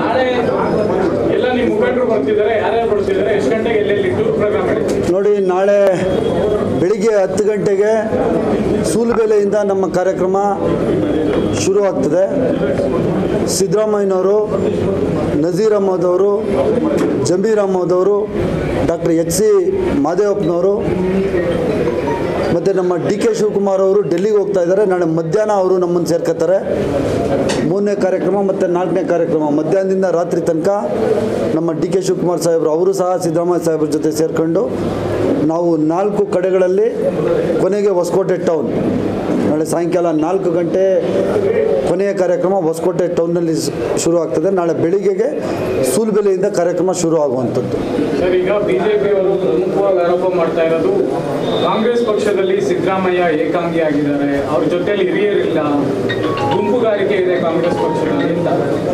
ನಾಳೆ ಎಲ್ಲ ನಿಮ್ಮ ಮುಖಂಡರು ಬರ್ತಿದ್ದಾರೆ ಯಾರ್ಯಾರು ಬರ್ತಿದ್ದಾರೆ ಎಷ್ಟು ಗಂಟೆಗೆ ಎಲ್ಲೆಲ್ಲಿ ಟೂರ್ ಪ್ರೋಗ್ರಾಮ್ ನಡೀತಿದೆ ನೋಡಿ ನಾಳೆ ಬೆಳಿಗ್ಗೆ ಹತ್ತು ಗಂಟೆಗೆ ಸೂಲುಬೆಲೆಯಿಂದ ನಮ್ಮ ಕಾರ್ಯಕ್ರಮ ಶುರುವಾಗ್ತದೆ ಸಿದ್ದರಾಮಯ್ಯನವರು ನಜೀರ್ ಅಹಮದ್ ಅವರು ಜಮೀರ್ ಅಹಮದ್ ಅವರು ಡಾಕ್ಟರ್ ಎಚ್ ಸಿ ಮಾದೇವಪ್ಪನವರು ಮತ್ತು ನಮ್ಮ ಡಿ ಕೆ ಶಿವಕುಮಾರ್ ಅವರು ಡೆಲ್ಲಿಗೆ ಹೋಗ್ತಾ ಇದ್ದಾರೆ ನಾಳೆ ಮಧ್ಯಾಹ್ನ ಅವರು ನಮ್ಮನ್ನು ಸೇರ್ಕೋತಾರೆ ಮೂರನೇ ಕಾರ್ಯಕ್ರಮ ಮತ್ತು ನಾಲ್ಕನೇ ಕಾರ್ಯಕ್ರಮ ಮಧ್ಯಾಹ್ನದಿಂದ ರಾತ್ರಿ ತನಕ ನಮ್ಮ ಡಿ ಕೆ ಶಿವಕುಮಾರ್ ಸಾಹೇಬರು ಅವರು ಸಹ ಸಿದ್ದರಾಮಯ್ಯ ಸಾಹೇಬ್ರ ಜೊತೆ ಸೇರಿಕೊಂಡು ನಾವು ನಾಲ್ಕು ಕಡೆಗಳಲ್ಲಿ ಕೊನೆಗೆ ಹೊಸಕೋಟೆ ಟೌನ್ ನಾಳೆ ಸಾಯಂಕಾಲ ನಾಲ್ಕು ಗಂಟೆ ಕೊನೆಯ ಕಾರ್ಯಕ್ರಮ ಹೊಸಕೋಟೆ ಟೌನ್ನಲ್ಲಿ ಶು- ಶುರು ಆಗ್ತದೆ ನಾಳೆ ಬೆಳಿಗ್ಗೆಗೆ ಸೂಲ್ಬೆಲೆಯಿಂದ ಕಾರ್ಯಕ್ರಮ ಶುರು ಆಗುವಂಥದ್ದು ಸರ್ ಈಗ ಬಿಜೆಪಿ ಅವರು ಪ್ರಮುಖವಾಗಿ ಆರೋಪ ಮಾಡ್ತಾ ಇರೋದು ಕಾಂಗ್ರೆಸ್ ಪಕ್ಷದಲ್ಲಿ ಸಿದ್ದರಾಮಯ್ಯ ಏಕಾಂಗಿ ಆಗಿದ್ದಾರೆ ಅವ್ರ ಜೊತೆಲಿ ಹಿರಿಯರಿಲ್ಲ ಗುಂಪುಗಾರಿಕೆ ಇದೆ ಕಾಂಗ್ರೆಸ್ ಪಕ್ಷದಲ್ಲಿ ಅಂತ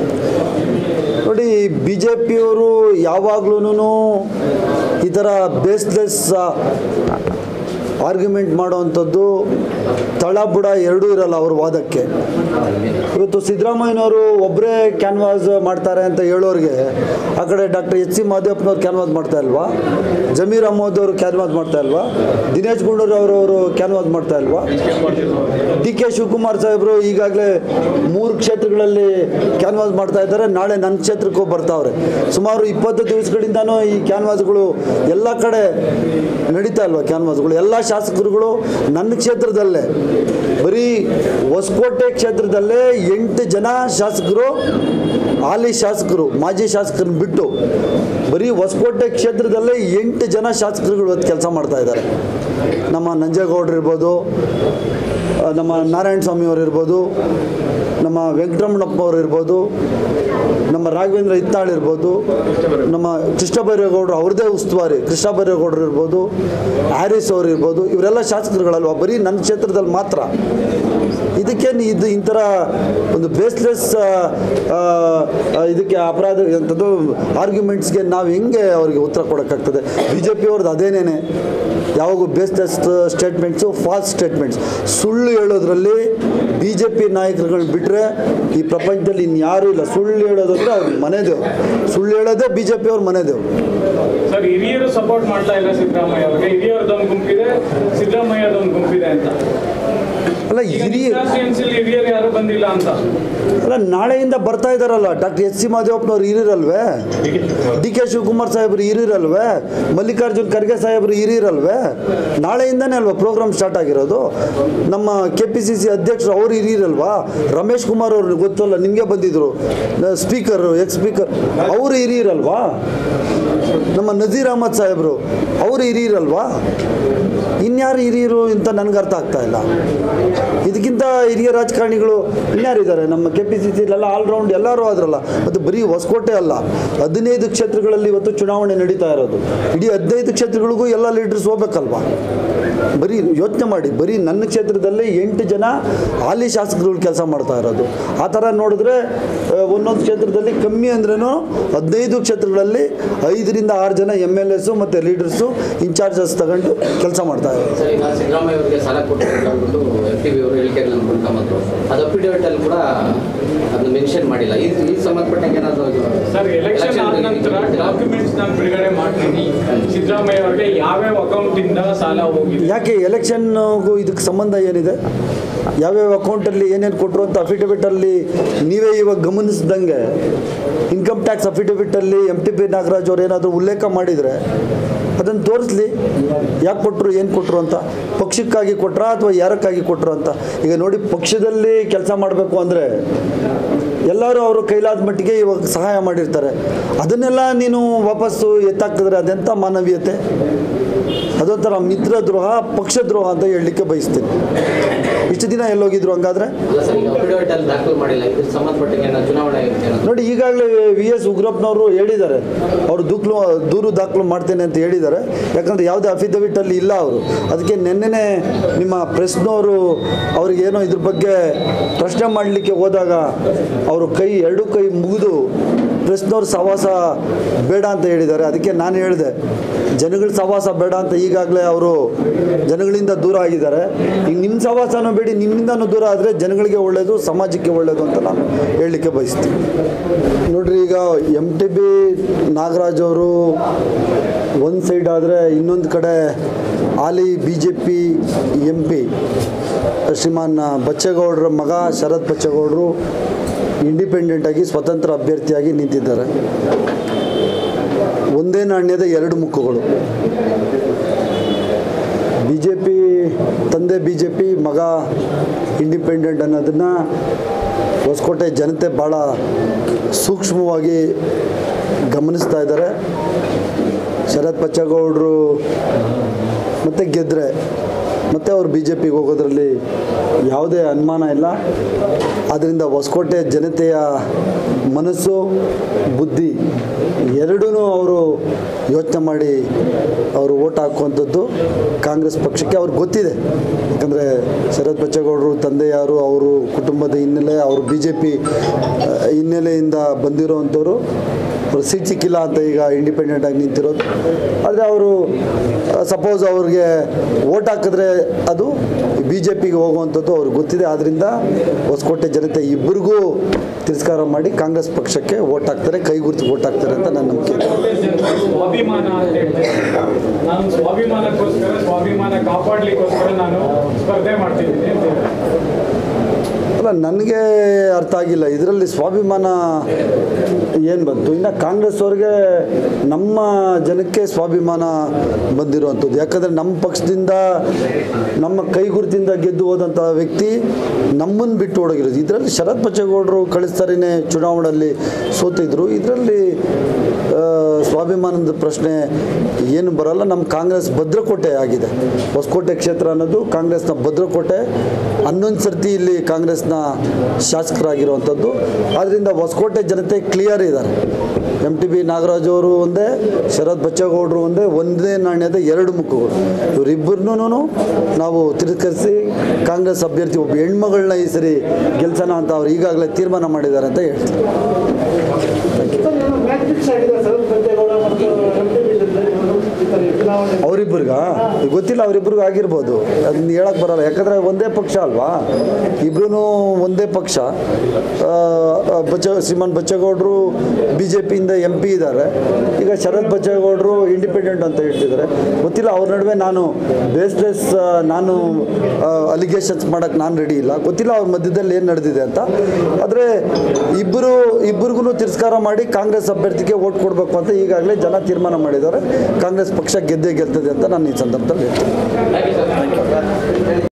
ನೋಡಿ ಬಿ ಜೆ ಪಿಯವರು ಯಾವಾಗ್ಲೂ ಈ ಥರ ಬೇಸ್ಲೆಸ್ ಆರ್ಗ್ಯುಮೆಂಟ್ ಮಾಡೋವಂಥದ್ದು ತಳಬುಡ ಎರಡೂ ಇರಲ್ಲ ಅವ್ರ ವಾದಕ್ಕೆ ಇವತ್ತು ಸಿದ್ದರಾಮಯ್ಯನವರು ಒಬ್ಬರೇ ಕ್ಯಾನ್ವಾಸ್ ಮಾಡ್ತಾರೆ ಅಂತ ಹೇಳೋರಿಗೆ ಆ ಕಡೆ ಡಾಕ್ಟರ್ ಎಚ್ ಸಿ ಮಾದೇವಪ್ಪನವ್ರು ಕ್ಯಾನ್ವಾಸ್ ಮಾಡ್ತಾ ಇಲ್ವಾ ಜಮೀರ್ ಅಹಮದ್ ಅವರು ಕ್ಯಾನ್ವಾಸ್ ಮಾಡ್ತಾ ಇಲ್ವಾ ದಿನೇಶ್ ಗುಂಡೂರಾವ್ ಅವರು ಕ್ಯಾನ್ವಾಸ್ ಮಾಡ್ತಾ ಇಲ್ವಾ ಡಿ ಕೆ ಶಿವಕುಮಾರ್ ಸಾಹೇಬರು ಈಗಾಗಲೇ ಮೂರು ಕ್ಷೇತ್ರಗಳಲ್ಲಿ ಕ್ಯಾನ್ವಾಸ್ ಮಾಡ್ತಾ ಇದ್ದಾರೆ ನಾಳೆ ನನ್ನ ಕ್ಷೇತ್ರಕ್ಕೂ ಬರ್ತಾವ್ರೆ ಸುಮಾರು ಇಪ್ಪತ್ತು ದಿವಸಗಳಿಂದನೂ ಈ ಕ್ಯಾನ್ವಾಸ್ಗಳು ಎಲ್ಲ ಕಡೆ ನಡೀತಾ ಇಲ್ವಾ ಕ್ಯಾನ್ವಾಸ್ಗಳು ಎಲ್ಲ ಶಾಸಕರುಗಳು ನನ್ನ ಕ್ಷೇತ್ರದಲ್ಲೇ ಬರೀ ಹೊಸಕೋಟೆ ಕ್ಷೇತ್ರದಲ್ಲೇ ಎಂಟು ಜನ ಶಾಸಕರು ಹಾಲಿ ಶಾಸಕರು ಮಾಜಿ ಶಾಸಕರನ್ನ ಬಿಟ್ಟು ಬರೀ ಹೊಸಕೋಟೆ ಕ್ಷೇತ್ರದಲ್ಲೇ ಎಂಟು ಜನ ಶಾಸಕರುಗಳು ಇವತ್ತು ಕೆಲಸ ಮಾಡ್ತಾ ಇದ್ದಾರೆ ನಮ್ಮ ನಂಜೇಗೌಡರು ಇರ್ಬೋದು ಆ, ನಮ್ಮ ನಾರಾಯಣ ಸ್ವಾಮಿಯವರು ಇರ್ಬೋದು ನಮ್ಮ ವೆಂಕಟರಮಣಪ್ಪನವರು ಇರ್ಬೋದು ನಮ್ಮ ರಾಘವೇಂದ್ರ ಇತ್ತಾಳ್ ಇರ್ಬೋದು ನಮ್ಮ ಕೃಷ್ಣ ಬೈರೇಗೌಡರು ಅವ್ರದ್ದೇ ಉಸ್ತುವಾರಿ ಕೃಷ್ಣ ಬೈರೇಗೌಡರು ಇರ್ಬೋದು ಹ್ಯಾರಿಸ್ ಅವರು ಇರ್ಬೋದು ಇವರೆಲ್ಲ ಶಾಸಕರುಗಳಲ್ವ ಬರೀ ನನ್ನ ಕ್ಷೇತ್ರದಲ್ಲಿ ಮಾತ್ರ ಇದಕ್ಕೆ ನೀ- ಇದು ಇಂಥರ ಒಂದು ಬೇಸ್ಲೆಸ್ ಇದಕ್ಕೆ ಅಪರಾಧ ಅಂಥದ್ದು ಆರ್ಗ್ಯುಮೆಂಟ್ಸ್ಗೆ ನಾವು ಹೆಂಗೆ ಅವರಿಗೆ ಉತ್ತರ ಕೊಡೋಕ್ಕಾಗ್ತದೆ ಬಿ ಜೆ ಪಿಯವ್ರದ್ದು ಅದೇನೇನೆ ಯಾವಾಗೂ ಬೇಸ್ಲೆಸ್ ಸ್ಟೇಟ್ಮೆಂಟ್ಸು ಫಾಲ್ಸ್ ಸ್ಟೇಟ್ಮೆಂಟ್ಸ್ ಸುಳ್ಳು ಹೇಳೋದ್ರಲ್ಲಿ ಬಿ ಜೆ ಪಿ ನಾಯಕರುಗಳು ಬಿಟ್ಟರೆ ಈ ಪ್ರಪಂಚದಲ್ಲಿ ಇನ್ಯಾರೂ ಇಲ್ಲ ಸುಳ್ಳು ಹೇಳೋದಂದ್ರೆ ಅವ್ರ ಮನೆದೇವು ಸುಳ್ಳು ಹೇಳೋದೇ ಬಿ ಜೆ ಪಿಯವ್ರ ಮನೆದೇವು ಸರ್ ಹಿರಿಯರು ಸಪೋರ್ಟ್ ಮಾಡ್ತಾ ಇಲ್ಲ ಸಿದ್ದರಾಮಯ್ಯ ಅವ್ರಿಗೆ ಹಿರಿಯರದೊಂದು ಗುಂಪಿದೆ ಸಿದ್ದರಾಮಯ್ಯದೊಂದು ಗುಂಪಿದೆ ಅಂತ ಅಲ್ಲ ಈಗ ಹಿರಿಯ ಕಾನ್ಸ್ಟಿಟ್ಯೂನ್ಸಿಲಿ ಹಿರಿಯರು ಯಾರು ಬಂದಿಲ್ಲ ಅಂತ ಅಲ್ಲ ನಾಳೆಯಿಂದ ಬರ್ತಾ ಇದ್ದಾರಲ್ಲ ಡಾಕ್ಟರ್ ಎಚ್ ಸಿ ಮಾದೇವಪ್ಪನವ್ರು ಹಿರಿಯರಲ್ವೇ ಡಿ ಕೆ ಶಿವಕುಮಾರ್ ಸಾಹೇಬ್ರು ಹಿರಿಯರಲ್ವೇ ಮಲ್ಲಿಕಾರ್ಜುನ್ ಖರ್ಗೆ ಸಾಹೇಬ್ರು ಹಿರಿಯರಲ್ವೇ ನಾಳೆಯಿಂದನೇ ಅಲ್ವಾ ಪ್ರೋಗ್ರಾಮ್ ಸ್ಟಾರ್ಟ್ ಆಗಿರೋದು ನಮ್ಮ ಕೆ ಪಿ ಸಿ ಸಿ ಅಧ್ಯಕ್ಷರು ಅವ್ರು ಹಿರಿಯರಲ್ವಾ ರಮೇಶ್ ಕುಮಾರ್ ಅವ್ರು ಗೊತ್ತಲ್ಲ ನಿಮಗೆ ಬಂದಿದ್ರು ಸ್ಪೀಕರ್ ಎಕ್ಸ್ ಸ್ಪೀಕರ್ ಅವರು ಹಿರಿಯರಲ್ವಾ ನಮ್ಮ ನಜೀರ್ ಅಹಮದ್ ಸಾಹೇಬರು ಅವರು ಹಿರಿಯರಲ್ವಾ ಇನ್ಯಾರು ಹಿರಿಯರು ಅಂತ ನನಗೆ ಅರ್ಥ ಆಗ್ತಾ ಇಲ್ಲ ಇದಕ್ಕಿಂತ ಹಿರಿಯ ರಾಜಕಾರಣಿಗಳು ಇನ್ಯಾರಿದ್ದಾರೆ ನಮ್ಮ ಕೆ ಪಿ ಸಿ ಸಿಲೆಲ್ಲ ಆಲ್ರೌಂಡ್ ಎಲ್ಲರೂ ಆದ್ರಲ್ಲ ಮತ್ತು ಬರೀ ಹೊಸಕೋಟೆ ಅಲ್ಲ ಹದಿನೈದು ಕ್ಷೇತ್ರಗಳಲ್ಲಿ ಇವತ್ತು ಚುನಾವಣೆ ನಡೀತಾ ಇರೋದು ಇಡೀ ಹದಿನೈದು ಕ್ಷೇತ್ರಗಳಿಗೂ ಎಲ್ಲ ಲೀಡರ್ಸ್ ಹೋಗ್ಬೇಕಲ್ವಾ ಬರೀ ಯೋಚನೆ ಮಾಡಿ ಬರೀ ನನ್ನ ಕ್ಷೇತ್ರದಲ್ಲೇ ಎಂಟು ಜನ ಹಾಲಿ ಶಾಸಕರುಗಳು ಕೆಲಸ ಮಾಡ್ತಾ ಇರೋದು ಆ ಥರ ನೋಡಿದ್ರೆ ಆ, ಒಂದೊಂದು ಕ್ಷೇತ್ರದಲ್ಲಿ ಕಮ್ಮಿ ಅಂದ್ರೂ ಹದಿನೈದು ಕ್ಷೇತ್ರಗಳಲ್ಲಿ ಐದರಿಂದ ಆರು ಜನ ಎಮ್ ಎಲ್ ಎಸ್ಸು ಮತ್ತು ಲೀಡರ್ಸು ಇನ್ಚಾರ್ಜಸ್ ತಗೊಂಡು ಕೆಲಸ ಮಾಡ್ತಾ ಇರೋದು ಸರ್ ಈಗ ಸಿದ್ದರಾಮಯ್ಯ ಅವರಿಗೆ ಸಾಲ ಕೊಟ್ಟು ಅಂತ ಹೇಳ್ಬಿಟ್ಟು ಎಫ್ ಟಿ ವಿ ಅವರು ಹೇಳಿಕೆಗಳನ್ನು ಕೊಡ್ಕೊಂಬಂದ್ರು ಅದು ಅಫಿಡವಿಟ್ ಅಲ್ಲಿ ಕೂಡ ಅದನ್ನ ಮೆನ್ಷನ್ ಮಾಡಿಲ್ಲ ಇದು ಈ ಸಂಬಂಧಪಟ್ಟಂಗೆ ಏನಾದರೂ ಸರ್ ಎಲೆಕ್ಷನ್ ಆದ ನಂತರ ಡಾಕ್ಯುಮೆಂಟ್ಸ್ ನಾನು ಬಿಡುಗಡೆ ಮಾಡ್ತೀನಿ ಸಿದ್ದರಾಮಯ್ಯ ಅವರಿಗೆ ಯಾವ್ಯಾವ ಅಕೌಂಟ್ ಇಂದ ಸಾಲ ಹೋಗಿದೆ ಯಾಕೆ ಎಲೆಕ್ಷನ್ಗೂ ಇದಕ್ಕೆ ಸಂಬಂಧ ಏನಿದೆ ಯಾವ್ಯಾವ ಅಕೌಂಟಲ್ಲಿ ಏನೇನು ಕೊಟ್ಟರು ಅಂತ ಅಫಿಡವಿಟಲ್ಲಿ ನೀವೇ ಇವಾಗ ಗಮನಿಸಿದಂಗೆ ಇನ್ಕಮ್ ಟ್ಯಾಕ್ಸ್ ಅಫಿಡವಿಟಲ್ಲಿ ಎಮ್ ಟಿ ಪಿ ನಾಗರಾಜ್ ಅವ್ರು ಏನಾದರೂ ಉಲ್ಲೇಖ ಮಾಡಿದರೆ ಅದನ್ನು ತೋರಿಸ್ಲಿ ಯಾಕೆ ಕೊಟ್ಟರು ಏನು ಕೊಟ್ಟರು ಅಂತ ಪಕ್ಷಕ್ಕಾಗಿ ಕೊಟ್ರಾ ಅಥವಾ ಯಾರಕ್ಕಾಗಿ ಕೊಟ್ಟರು ಅಂತ ಈಗ ನೋಡಿ ಪಕ್ಷದಲ್ಲಿ ಕೆಲಸ ಮಾಡಬೇಕು ಅಂದರೆ ಎಲ್ಲರೂ ಅವರು ಕೈಲಾದ ಮಟ್ಟಿಗೆ ಇವಾಗ ಸಹಾಯ ಮಾಡಿರ್ತಾರೆ ಅದನ್ನೆಲ್ಲ ನೀನು ವಾಪಸ್ಸು ಎತ್ತಾಕಿದ್ರೆ ಅದೆಂಥ ಮಾನವೀಯತೆ ಅದೊಂಥರ ಮಿತ್ರ ದ್ರೋಹ ಪಕ್ಷ ದ್ರೋಹ ಅಂತ ಹೇಳಲಿಕ್ಕೆ ಬಯಸ್ತೀನಿ ಇಷ್ಟು ದಿನ ಎಲ್ಲೋಗಿದ್ರು ಹಂಗಾದ್ರೆ ಅಲ್ಲ ಸರ್ ಈಗ ಅಫಿಡವಿಟ್ ಅಲ್ಲಿ ದಾಖಲು ಮಾಡಿಲ್ಲ ಇದ್ರ ಸಂಬಂಧಪಟ್ಟಂಗೆ ಏನಾದ್ರು ಚುನಾವಣೆ ಆಗುತ್ತೆ ಏನಾದ್ರು ನೋಡಿ ಈಗಾಗಲೇ ವಿ ಎಸ್ ಉಗ್ರಪ್ಪನವರು ಹೇಳಿದ್ದಾರೆ ಅವರು ದೂಕ್ಲು ದೂರು ದಾಖಲು ಮಾಡ್ತೇನೆ ಅಂತ ಹೇಳಿದ್ದಾರೆ ಯಾಕಂದರೆ ಯಾವುದೇ ಅಫಿಡವಿಟಲ್ಲಿ ಇಲ್ಲ ಅವರು ಅದಕ್ಕೆ ನಿನ್ನೆನೇ ನಿಮ್ಮ ಪ್ರೆಸ್ನವರು ಅವ್ರಿಗೇನೋ ಇದ್ರ ಬಗ್ಗೆ ಪ್ರಶ್ನೆ ಮಾಡಲಿಕ್ಕೆ ಹೋದಾಗ ಅವರು ಕೈ ಎರಡೂ ಕೈ ಮುಗಿದು ಪ್ರೆಸ್ನವ್ರ ಸಹವಾಸ ಬೇಡ ಅಂತ ಹೇಳಿದ್ದಾರೆ ಅದಕ್ಕೆ ನಾನು ಹೇಳಿದೆ ಜನಗಳ ಸಹವಾಸ ಬೇಡ ಅಂತ ಈಗಾಗಲೇ ಅವರು ಜನಗಳಿಂದ ದೂರ ಆಗಿದ್ದಾರೆ ಈಗ ನಿಮ್ಮ ಸಹವಾಸನೂ ಬೇಡಿ ನಿಮ್ಮಿಂದನೂ ದೂರ ಆದರೆ ಜನಗಳಿಗೆ ಒಳ್ಳೆಯದು ಸಮಾಜಕ್ಕೆ ಒಳ್ಳೆಯದು ಅಂತ ನಾನು ಹೇಳಲಿಕ್ಕೆ ಬಯಸ್ತೀನಿ ನೋಡ್ರಿ ಈಗ ಎಮ್ ಟಿ ಬಿ ನಾಗರಾಜ್ ಅವರು ಒಂದು ಸೈಡ್ ಆದರೆ ಇನ್ನೊಂದು ಕಡೆ ಹಾಲಿ B J P M P Shriman ಬಚ್ಚೇಗೌಡರ ಮಗ ಶರತ್ ಬಚ್ಚೇಗೌಡರು ಇಂಡಿಪೆಂಡೆಂಟಾಗಿ ಸ್ವತಂತ್ರ ಅಭ್ಯರ್ಥಿಯಾಗಿ ನಿಂತಿದ್ದಾರೆ ಒಂದೇ ನಾಣ್ಯದ ಎರಡು ಮುಖಗಳು ಬಿ ಜೆ ಪಿ ತಂದೆ ಬಿ ಜೆ ಪಿ ಮಗ ಇಂಡಿಪೆಂಡೆಂಟ್ ಅನ್ನೋದನ್ನು ಹೊಸಕೋಟೆ ಜನತೆ ಭಾಳ ಸೂಕ್ಷ್ಮವಾಗಿ ಗಮನಿಸ್ತಾ ಇದ್ದಾರೆ ಶರತ್ ಬಚ್ಚೇಗೌಡರು ಮತ್ತೆ ಗೆದ್ದರೆ ಮತ್ತೆ ಅವ್ರು ಬಿ ಜೆ ಪಿಗೆ ಹೋಗೋದ್ರಲ್ಲಿ ಯಾವುದೇ ಅನುಮಾನ ಇಲ್ಲ ಆದ್ದರಿಂದ ಹೊಸಕೋಟೆ ಜನತೆಯ ಮನಸ್ಸು ಬುದ್ಧಿ ಎರಡೂ ಅವರು ಯೋಚನೆ ಮಾಡಿ ಅವರು ಓಟ್ ಹಾಕುವಂಥದ್ದು ಕಾಂಗ್ರೆಸ್ ಪಕ್ಷಕ್ಕೆ ಅವ್ರಿಗೆ ಗೊತ್ತಿದೆ ಯಾಕಂದರೆ ಶರತ್ ಬಚ್ಚೇಗೌಡರು ತಂದೆ ಯಾರು ಅವರು ಕುಟುಂಬದ ಹಿನ್ನೆಲೆ ಅವರು ಬಿ ಜೆ ಪಿ ಹಿನ್ನೆಲೆಯಿಂದ ಬಂದಿರೋವಂಥವ್ರು ಅವ್ರು ಸೀಟ್ ಸಿಕ್ಕಿಲ್ಲ ಅಂತ ಈಗ ಇಂಡಿಪೆಂಡೆಂಟ್ ಆಗಿ ನಿಂತಿರೋದು ಆದರೆ ಅವರು ಸಪೋಸ್ ಅವ್ರಿಗೆ ಓಟ್ ಹಾಕಿದ್ರೆ ಅದು ಬಿ ಜೆ ಪಿಗೆ ಹೋಗುವಂಥದ್ದು ಅವ್ರಿಗೆ ಗೊತ್ತಿದೆ ಆದ್ದರಿಂದ ಹೊಸಕೋಟೆ ಜನತೆ ಇಬ್ಬರಿಗೂ ತಿರಸ್ಕಾರ ಮಾಡಿ ಕಾಂಗ್ರೆಸ್ ಪಕ್ಷಕ್ಕೆ ಓಟ್ ಹಾಕ್ತಾರೆ ಕೈ ಗುರುತು ಓಟ್ ಹಾಕ್ತಾರೆ ಅಂತ ನನ್ನ ನಂಬಿಕೆ ಇದೆ ಸ್ವಾಭಿಮಾನ ಅಂತ ಹೇಳ್ತಾರೆ ನಾನು ಸ್ವಾಭಿಮಾನಕ್ಕೋಸ್ಕರ ಸ್ವಾಭಿಮಾನ ಕಾಪಾಡ್ಲಿಕ್ಕೋಸ್ಕರ ನಾನು ಸ್ಪರ್ಧೆ ಮಾಡ್ತಿದ್ದೀನಿ ಅಂತ ಹೇಳ್ತಾರೆ. ಅಲ್ಲ ನನಗೆ ಅರ್ಥ ಆಗಿಲ್ಲ ಇದರಲ್ಲಿ ಸ್ವಾಭಿಮಾನ ಏನು ಬಂತು ಇನ್ನು ಕಾಂಗ್ರೆಸ್ ಅವ್ರಿಗೆ ನಮ್ಮ ಜನಕ್ಕೆ ಸ್ವಾಭಿಮಾನ ಬಂದಿರುವಂಥದ್ದು ಯಾಕಂದರೆ ನಮ್ಮ ಪಕ್ಷದಿಂದ ನಮ್ಮ ಕೈಗುರುತಿಂದ ಗೆದ್ದು ಹೋದಂಥ ವ್ಯಕ್ತಿ ನಮ್ಮನ್ನು ಬಿಟ್ಟು ಓಡೋಗಿರೋದು ಇದರಲ್ಲಿ ಶರತ್ ಬಚ್ಚೇಗೌಡರು ಕಳಿಸ್ತಾರೇನೆ ಚುನಾವಣೆಯಲ್ಲಿ ಸೋತಿದ್ರು ಇದರಲ್ಲಿ ಸ್ವಾಭಿಮಾನದ ಪ್ರಶ್ನೆ ಏನು ಬರಲ್ಲ ನಮ್ಮ ಕಾಂಗ್ರೆಸ್ ಭದ್ರಕೋಟೆ ಆಗಿದೆ ಹೊಸಕೋಟೆ ಕ್ಷೇತ್ರ ಅನ್ನೋದು ಕಾಂಗ್ರೆಸ್ನ ಭದ್ರಕೋಟೆ ಹನ್ನೊಂದು ಸರ್ತಿ ಇಲ್ಲಿ ಕಾಂಗ್ರೆಸ್ನ ಶಾಸಕರಾಗಿರುವಂಥದ್ದು ಆದ್ದರಿಂದ ಹೊಸಕೋಟೆ ಜನತೆ ಕ್ಲಿಯರ್ ಇದ್ದಾರೆ ಎಮ್ ಟಿ ಬಿ ನಾಗರಾಜ್ ಅವರು ಒಂದೇ ಶರತ್ ಬಚ್ಚೇಗೌಡರು ಒಂದೇ ಒಂದೇ ನಾಣ್ಯದ ಎರಡು ಮುಖಗಳು ಇವರಿಬ್ಬರನ್ನೂ ನಾವು ತಿರಸ್ಕರಿಸಿ ಕಾಂಗ್ರೆಸ್ ಅಭ್ಯರ್ಥಿ ಒಬ್ಬ ಹೆಣ್ಮಗಳನ್ನ ಈ ಸರಿ ಗೆಲ್ಸೋಣ ಅಂತ ಅವ್ರು ಈಗಾಗಲೇ ತೀರ್ಮಾನ ಮಾಡಿದ್ದಾರೆ ಅಂತ ಹೇಳ್ತಾರೆ ಮ್ಯಾಚ್ ಫಿಕ್ಸ್ ಆಗಿದೆ ಸರ್ ಸಂಜೇಗೌಡ ಮತ್ತು ಎಂ ಟಿ ಬಿ ಚುನಾವಣೆ ಅವರಿಬ್ಬರಿಗ ಗೊತ್ತಿಲ್ಲ ಅವರಿಬ್ಬರಿಗೂ ಆಗಿರ್ಬೋದು ಅದನ್ನ ಹೇಳಕ್ ಬರಲ್ಲ ಯಾಕಂದ್ರೆ ಒಂದೇ ಪಕ್ಷ ಅಲ್ವಾ ಇಬ್ರು ಒಂದೇ ಪಕ್ಷ ಆ, ಆ, ಬಚ್ಚ ಶ್ರೀಮಾನ್ ಬಚ್ಚೇಗೌಡರು ಬಿ ಜೆ ಪಿಯಿಂದ ಎಂ ಪಿ ಇದ್ದಾರೆ ಈಗ ಶರತ್ ಬಚ್ಚೇಗೌಡರು ಇಂಡಿಪೆಂಡೆಂಟ್ ಅಂತ ಹೇಳ್ತಿದ್ದಾರೆ ಗೊತ್ತಿಲ್ಲ ಅವ್ರ ನಡುವೆ ನಾನು ಬೇಸ್ಲೆಸ್ ನಾನು ಅಲಿಗೇಷನ್ಸ್ ಮಾಡೋಕ್ಕೆ ನಾನು ರೆಡಿ ಇಲ್ಲ ಗೊತ್ತಿಲ್ಲ ಅವ್ರ ಮಧ್ಯದಲ್ಲಿ ಏನು ನಡೆದಿದೆ ಅಂತ ಆದರೆ ಇಬ್ಬರು ಇಬ್ಬರಿಗೂ ತಿರಸ್ಕಾರ ಮಾಡಿ ಕಾಂಗ್ರೆಸ್ ಅಭ್ಯರ್ಥಿಗೆ ಓಟ್ ಕೊಡಬೇಕು ಅಂತ ಈಗಾಗಲೇ ಜನ ತೀರ್ಮಾನ ಮಾಡಿದ್ದಾರೆ ಕಾಂಗ್ರೆಸ್ ಪಕ್ಷ ಗೆದ್ದೇ ಗೆಲ್ತದೆ ಅಂತ ನಾನು ಈ ಸಂದರ್ಭದಲ್ಲಿ ಹೇಳ್ತೀನಿ ಥ್ಯಾಂಕ್ ಯು ಸರ್